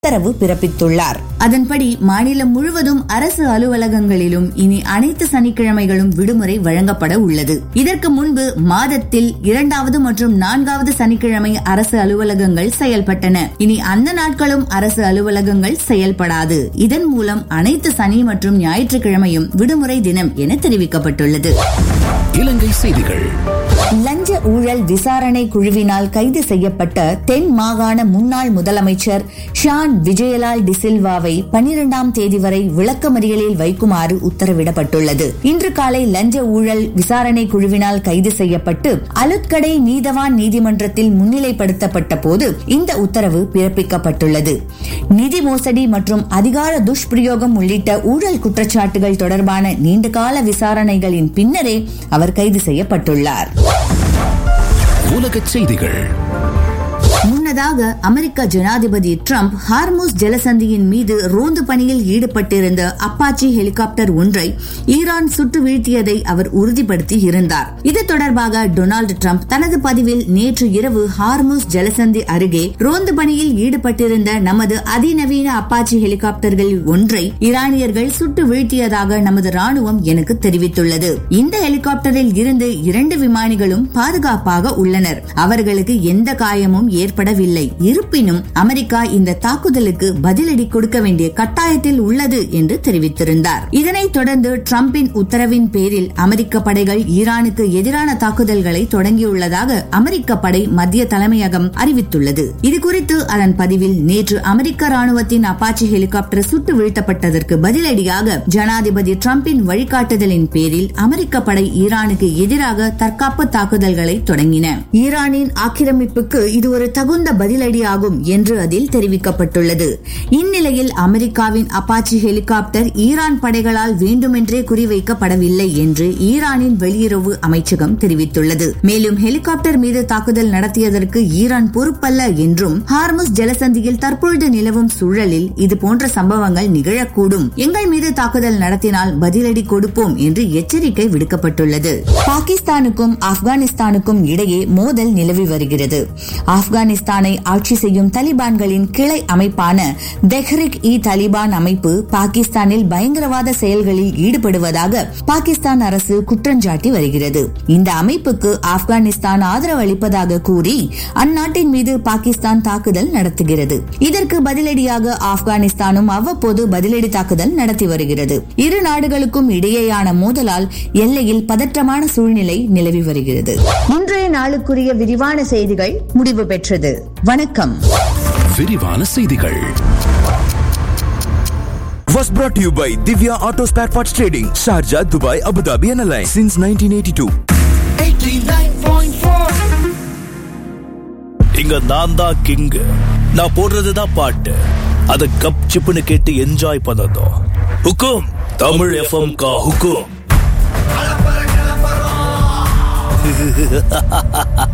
உத்தரவு பிறப்பித்துள்ளார் அதன்படி மாநிலம் முழுவதும் அரசு அலுவலகங்களிலும் இனி அனைத்து சனிக்கிழமைகளும் விடுமுறை வழங்கப்பட உள்ளது இதற்கு முன்பு மாதத்தில் இரண்டாவது மற்றும் நான்காவது சனிக்கிழமை அரசு அலுவலகங்கள் செயல்பட்டன இனி அந்த நாட்களும் அரசு அலுவலகங்கள் செயல்படாது இதன் மூலம் அனைத்து சனி மற்றும் ஞாயிற்றுக்கிழமையும் விடுமுறை தினம் என தெரிவிக்கப்பட்டுள்ளது இலங்கை செய்திகள் லஞ்ச ஊழல் விசாரணை குழுவினால் கைது செய்யப்பட்ட தென் மாகாண முன்னாள் முதலமைச்சர் ஷான் விஜயலால் டிசில்வாவை பனிரெண்டாம் தேதி வரை விளக்கமறியலில் வைக்குமாறு உத்தரவிடப்பட்டுள்ளது இன்று காலை லஞ்ச ஊழல் விசாரணை குழுவினால் கைது செய்யப்பட்டு அலுத்கடை நீதவான் நீதிமன்றத்தில் முன்னிலைப்படுத்தப்பட்ட போது இந்த உத்தரவு பிறப்பிக்கப்பட்டுள்ளது நிதி மோசடி மற்றும் அதிகார துஷ்பிரயோகம் உள்ளிட்ட ஊழல் குற்றச்சாட்டுகள் தொடர்பான நீண்டகால விசாரணைகளின் பின்னரே அவர் கைது செய்யப்பட்டுள்ளார் உலகச் செய்திகள் முன்னதாக அமெரிக்க ஜனாதிபதி டிரம்ப் ஹார்மூஸ் ஜலசந்தியின் மீது ரோந்து பணியில் ஈடுபட்டிருந்த அப்பாச்சி ஹெலிகாப்டர் ஒன்றை ஈரான் சுட்டு வீழ்த்தியதை அவர் உறுதிப்படுத்தி இருந்தார் இது தொடர்பாக டொனால்டு டிரம்ப் தனது பதிவில் நேற்று இரவு ஹார்மூஸ் ஜலசந்தி அருகே ரோந்து பணியில் ஈடுபட்டிருந்த நமது அதிநவீன அப்பாச்சி ஹெலிகாப்டர்களில் ஒன்றை ஈரானியர்கள் சுட்டு வீழ்த்தியதாக நமது ராணுவம் எனக்கு தெரிவித்துள்ளது இந்த ஹெலிகாப்டரில் இருந்து இரண்டு விமானிகளும் பாதுகாப்பாக உள்ளனர் அவர்களுக்கு எந்த காயமும் ஏற்படவில்லை இருப்பினும் அமெரிக்கா இந்த தாக்குதலுக்கு பதிலடி கொடுக்க வேண்டிய கட்டாயத்தில் உள்ளது என்று தெரிவித்திருந்தார் இதனைத் தொடர்ந்து டிரம்பின் உத்தரவின் பேரில் அமெரிக்க படைகள் ஈரானுக்கு எதிரான தாக்குதல்களை தொடங்கியுள்ளதாக அமெரிக்க படை மத்திய தலைமையகம் அறிவித்துள்ளது இதுகுறித்து அதன் பதிவில் நேற்று அமெரிக்க ராணுவத்தின் அப்பாச்சி ஹெலிகாப்டர் சுட்டு வீழ்த்தப்பட்டதற்கு பதிலடியாக ஜனாதிபதி டிரம்பின் வழிகாட்டுதலின் பேரில் அமெரிக்க படை ஈரானுக்கு எதிராக தற்காப்பு தாக்குதல்களை தொடங்கின ஈரானின் ஆக்கிரமிப்புக்கு இது ஒரு தகுந்த பதிலடியாகும் என்று அதில் தெரிவிக்கப்பட்டுள்ளது இந்நிலையில் அமெரிக்காவின் அப்பாச்சி ஹெலிகாப்டர் ஈரான் படைகளால் வேண்டுமென்றே குறிவைக்கப்படவில்லை என்று ஈரானின் வெளியுறவு அமைச்சகம் தெரிவித்துள்ளது மேலும் ஹெலிகாப்டர் மீது தாக்குதல் நடத்தியதற்கு ஈரான் பொறுப்பல்ல என்றும் ஹார்முஸ் ஜலசந்தியில் தற்பொழுது நிலவும் சூழலில் இதுபோன்ற சம்பவங்கள் நிகழக்கூடும் எங்கள் மீது தாக்குதல் நடத்தினால் பதிலடி கொடுப்போம் என்று எச்சரிக்கை விடுக்கப்பட்டுள்ளது பாகிஸ்தானுக்கும் ஆப்கானிஸ்தானுக்கும் இடையே மோதல் நிலவி வருகிறது ஆப்கானிஸ்தானை ஆட்சி செய்யும் தலிபான்களின் கிளை அமைப்பான தெஹ்ரிக் இ தலிபான் அமைப்பு பாகிஸ்தானில் பயங்கரவாத செயல்களில் ஈடுபடுவதாக பாகிஸ்தான் அரசு குற்றஞ்சாட்டி வருகிறது இந்த அமைப்புக்கு ஆப்கானிஸ்தான் ஆதரவு அளிப்பதாக கூறி அந்நாட்டின் மீது பாகிஸ்தான் தாக்குதல் நடத்துகிறது இதற்கு பதிலடியாக ஆப்கானிஸ்தானும் அவ்வப்போது பதிலடி தாக்குதல் நடத்தி வருகிறது இரு நாடுகளுக்கும் இடையேயான மோதலால் எல்லையில் பதற்றமான சூழ்நிலை நிலவி வருகிறது இன்றைய நாளுக்குரிய விரிவான செய்திகள் முடிவு பெற்றது வணக்கம் விரிவான செய்திகள் was brought to you by Divya Auto Spare Parts Trading, Sharjah, Dubai, Abu Dhabi and Alliance since 1982. இங்க நான் தான் கிங் நான் போடுறதுதான் பாட்டு அத கப் சிப்புன்னு கேட்டு என்ஜாய் பண்ணதும் ஹுக்கும் தமிழ் எஃப்எம் கா ஹுக்கும்